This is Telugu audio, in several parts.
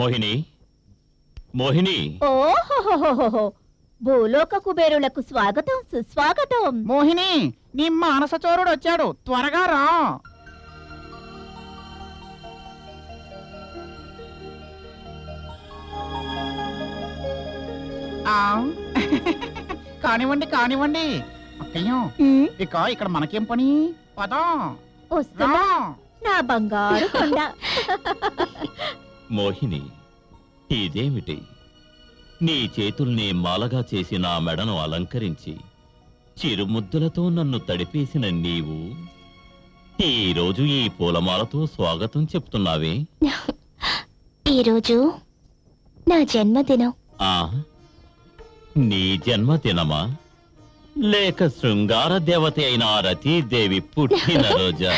మోహిని మోహిని ఓహోహోహోహో భూలోక కుబేరులకు స్వాగతం సుస్వాగతం మోహిని నీ మానస చోరుడు వచ్చాడు త్వరగా రా ఆ, కానివ్వండి కానివ్వండి అక్కయ్య ఉమ్, ఇక ఇక్కడ మనకేం పని పదా వస్తున్నా రా నా బంగారు కొండ మోహిని ఇదేమిటి నీ చేతుల్ని మాలగా చేసి నా మెడను అలంకరించి చిరుముద్దులతో నన్ను తడిపేసిన నీవు ఈ రోజు ఈ పూలమాలతో స్వాగతం చెప్తున్నావే ఈరోజు నా జన్మదినం ఆ నీ జన్మదినమా లేక శృంగార దేవత అయిన ఆ రతీదేవి పుట్టిన రోజా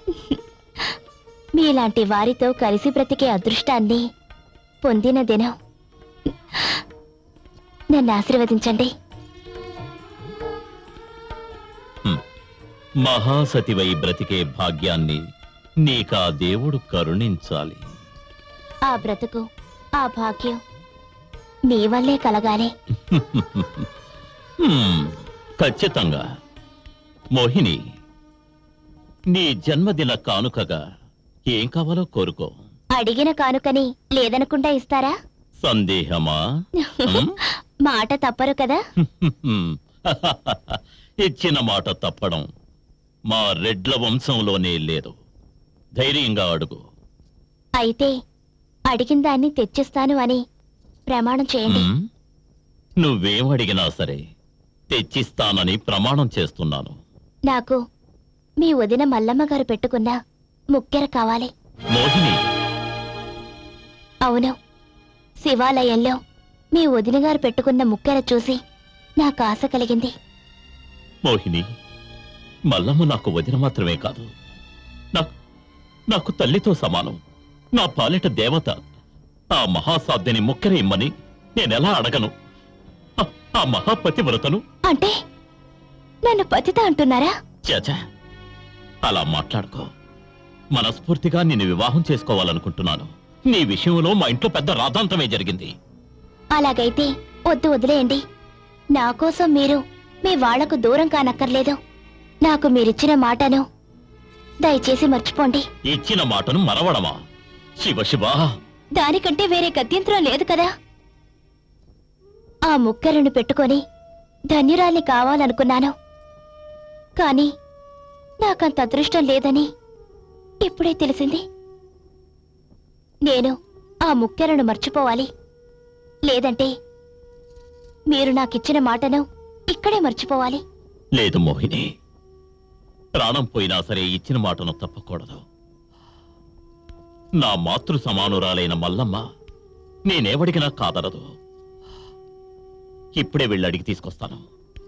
మీలాంటి వారితో కలిసి బ్రతికే అదృష్టాన్ని పొందిన దినం నన్ను ఆశీర్వదించండి మహాసతివై బ్రతికే భాగ్యాన్ని నీకా దేవుడు కరుణించాలి ఆ బ్రతుకు ఆ భాగ్యం మీ వల్లే కలగాలి హ్మ్, ఖచ్చితంగా మోహిని నీ జన్మదిన కానుకగా ఏం కావాలో కోరుకో అడిగిన కానుకని లేదనకుండా ఇస్తారా సందేహమా హ్మ్? మాట తప్పరు కదా హ్మ్. ఇచ్చిన మాట తప్పడం మా రెడ్ల వంశంలోనే లేదు ధైర్యంగా అడుగు అయితే అడిగిన దాన్ని తెచ్చిస్తాను అని ప్రమాణం చేయండి హ్మ్? నువ్వేం అడిగినా సరే తెచ్చిస్తానని ప్రమాణం చేస్తున్నాను నాకు మీ వదిన మల్లమ్మ గారు పెట్టుకున్న ముక్కెర కావాలి మోహిని అవును శివాలయంలో మీ వదిన గారు పెట్టుకున్న ముక్కెర చూసి నాకు ఆశ కలిగింది మోహిని మల్లమ్మ నాకు వదిన మాత్రమే కాదు నాకు నాకు తల్లితో సమానం నా పాలిట దేవత ఆ మహాసాధ్యని ముక్కర ఇమ్మని నేనెలా అడగను ఆ- ఆ మహాపతివ్రతను అంటే నన్ను పతిత అంటున్నారా చాచా అలా మాట్లాడుకో మనస్ఫూర్తిగా నిన్ను వివాహం చేసుకోవాలనుకుంటున్నాను నీ విషయంలో మా ఇంట్లో పెద్ద రాధాంతమే జరిగింది అలాగైతే వద్దు వదిలేయండి నా కోసం మీరు మీ వాళ్లకు దూరం కానక్కర్లేదు నాకు మీరిచ్చిన మాటను దయచేసి మర్చిపోండి ఇచ్చిన మాటను మరవడమా శివ శివ దానికంటే వేరే గత్యంతరం లేదు కదా ఆ ముక్కలను పెట్టుకొని ధన్యురాల్ని కావాలనుకున్నాను కాని నాకంత అదృష్టం లేదని ఇప్పుడే తెలిసింది నేను ఆ ముక్కెరను మర్చిపోవాలి లేదంటే మీరు నాకిచ్చిన మాటను ఇక్కడే మర్చిపోవాలి లేదు మోహిని ప్రాణం పోయినా సరే ఇచ్చిన మాటను తప్పకూడదు నా మాతృ సమానురాలైన మల్లమ్మ నేనేవడిగినా కాదరదు ఇప్పుడే వెళ్ళి అడిగి తీసుకొస్తాను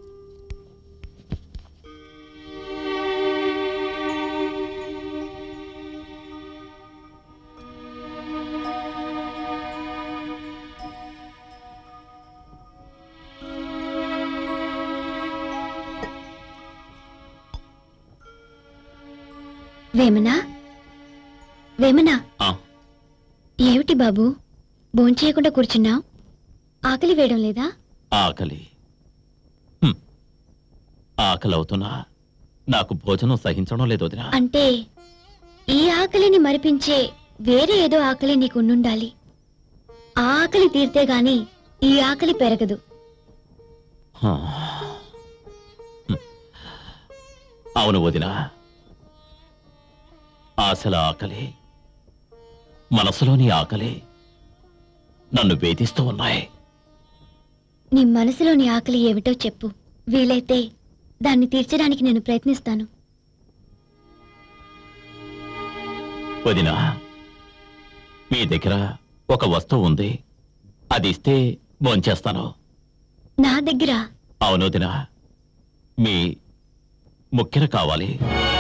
వేమనా వేమనా ఆ, ఏమిటి బాబు భోంచేయకుండా కూర్చున్నావు ఆకలి వేయడం లేదా ఆకలి హ్మ్. ఆకలి అవుతున్నా నాకు భోజనం సహించడం లేదు వదినా అంటే ఈ ఆకలిని మరిపించే వేరే ఏదో ఆకలి నీకు ఉండాలి ఆ ఆకలి తీరితే గాని ఈ ఆకలి పెరగదు హా. హ్మ్. అవును వదినా ఆశల ఆకలి మనసులోని ఆకలి నన్ను వేధిస్తూ ఉన్నాయి నీ మనసులోని ఆకలి ఏమిటో చెప్పు వీలైతే దాన్ని తీర్చడానికి నేను ప్రయత్నిస్తాను వదినా మీ దగ్గర ఒక వస్తువు ఉంది అది ఇస్తే భోంచేస్తాను నా దగ్గర అవును వదినా మీ ముక్కెర కావాలి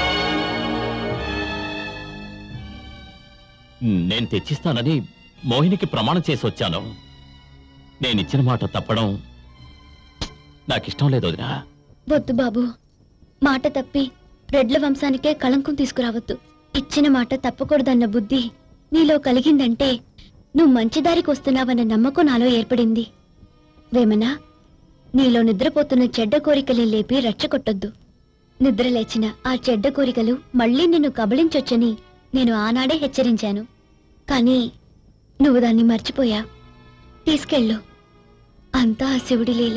నేను తెచ్చిస్తానని మోహినికి ప్రమాణం చేసి వచ్చాను నేనిచ్చిన మాట తప్పడం నాకిష్టం లేదు వదినా వద్దు బాబు మాట తప్పి రెడ్ల వంశానికే కళంకం తీసుకురావద్దు ఇచ్చిన మాట తప్పకూడదన్న బుద్ధి నీలో కలిగిందంటే నువ్వు మంచి దారికి వస్తున్నావన్న నమ్మకం నాలో ఏర్పడింది వేమన నీలో నిద్రపోతున్న చెడ్డ కోరికలే లేపి రచ్చగొట్టొద్దు నిద్ర లేచిన ఆ చెడ్డ కోరికలు మళ్ళీ నిన్ను కబళించొచ్చని నేను ఆనాడే హెచ్చరించాను కానీ నువ్వు దాన్ని మర్చిపోయా తీసుకెళ్ళు అంతా ఆ శివుడి లీల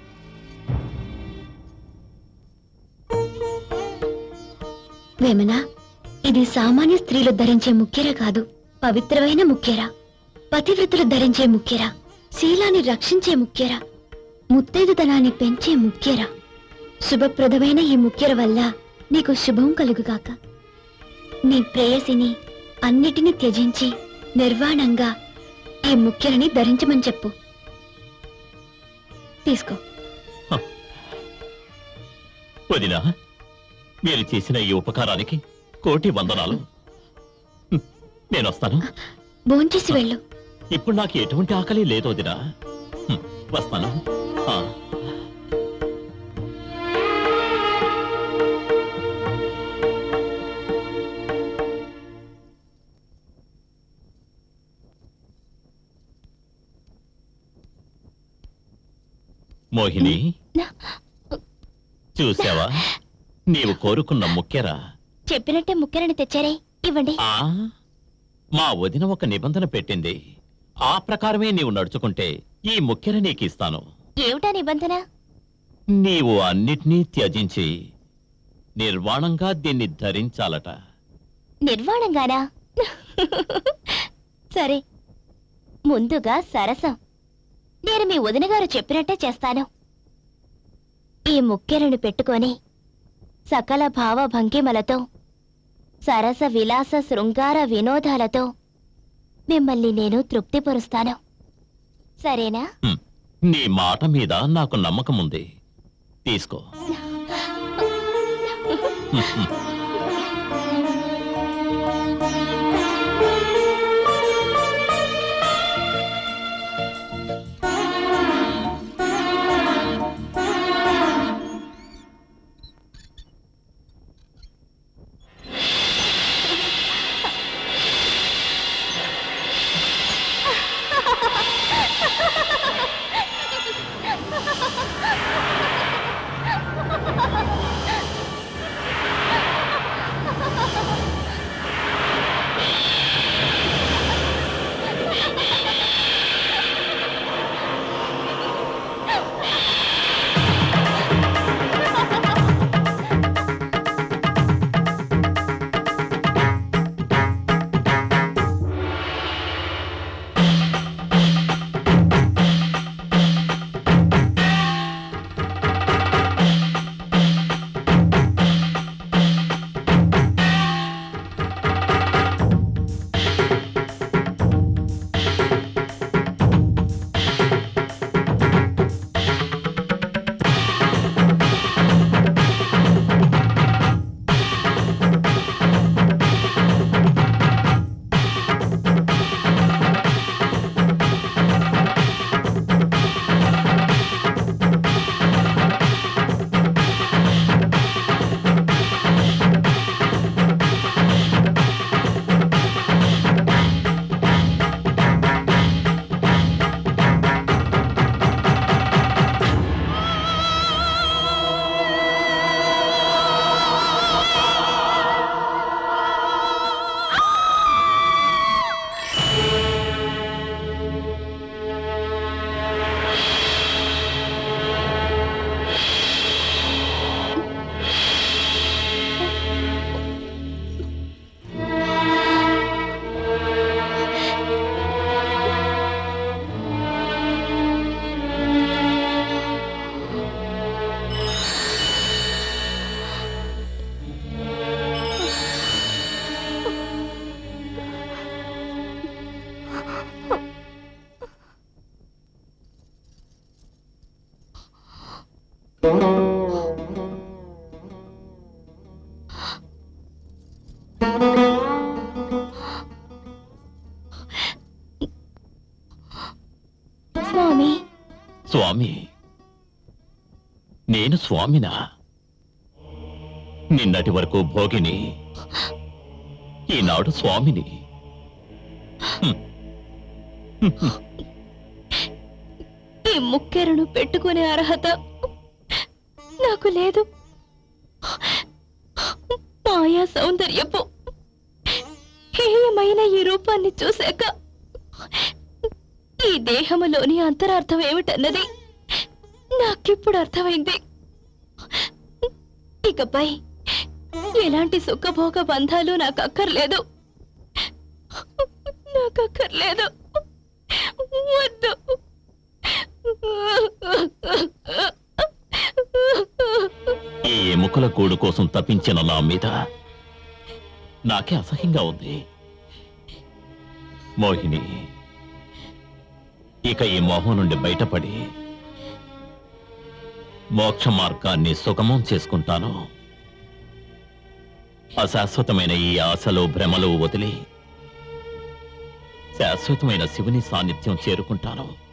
వేమన ఇది సామాన్య స్త్రీలు ధరించే ముఖ్యర కాదు పవిత్రమైన ముఖ్యర పతివ్రతులు ధరించే ముఖ్యర శీలాన్ని రక్షించే ముఖ్యర ముత్తైదుతనాన్ని పెంచే ముఖ్యర శుభప్రదమైన ఈ ముఖ్యర వల్ల నీకు శుభం కలుగుగాక నీ ప్రేయసిని అన్నిటినీ త్యజించి నిర్వాణంగా ఈ ముఖ్యరని ధరించమని చెప్పు తీసుకో వదినా మీరు చేసిన ఈ ఉపకారానికి కోటి వందనాలు హ్మ్, నేను వస్తాను భోంచేసి వెళ్ళు ఇప్పుడు నాకు ఎటువంటి ఆకలి లేదు వదినా హ్మ్, వస్తాను ఆ. మోహిని చూసావా నీవు కోరుకున్న ముఖ్యరా చెప్పినట్టే ముఖ్యరని తెచ్చారే ఇవ్వండి ఆ మా వదిన ఒక నిబంధన పెట్టింది ఆ ప్రకారమే నీవు నడుచుకుంటే ఈ ముఖ్యర నీకిస్తాను ఏమిటా నిబంధన నీవు అన్నిటినీ త్యజించి నిర్వాణంగా దీన్ని ధరించాలట నిర్వాణంగానా సరే ముందుగా సరసం నేను మీ వదిన గారు చెప్పినట్టే చేస్తాను ఈ ముఖ్యలను పెట్టుకొని సకల భావ భంగిమలతో సరస విలాస శృంగార వినోదాలతో మిమ్మల్ని నేను తృప్తిపరుస్తాను సరేనా హ్మ్. నీ మాట మీద నాకు నమ్మకం ఉంది తీసుకో స్వామి స్వామి నేను స్వామినా నిన్నటి వరకు భోగిని ఈనాడు స్వామిని హ్మ్. ఈ ముక్కెరను పెట్టుకునే అర్హత నాకు లేదు మాయా సౌందర్యపు హేయమైన ఈ రూపాన్ని చూశాక ఈ దేహములోని అంతరార్థం ఏమిటన్నది నాకిప్పుడు అర్థమైంది ఇకపై ఎలాంటి సుఖభోగ బంధాలు నాకు అక్కర్లేదు నాకు అక్కర్లేదు వద్దు ఈ ఎముకల కూడు కోసం తప్పించిన నా మీద నాకే అసహ్యంగా ఉంది మోహిని ఇక ఈ మోహం నుండి బయటపడి మోక్ష మార్గాన్ని సుగమం చేసుకుంటాను అశాశ్వతమైన ఈ ఆశలు భ్రమలు వదిలి శాశ్వతమైన శివుని సాన్నిధ్యం చేరుకుంటాను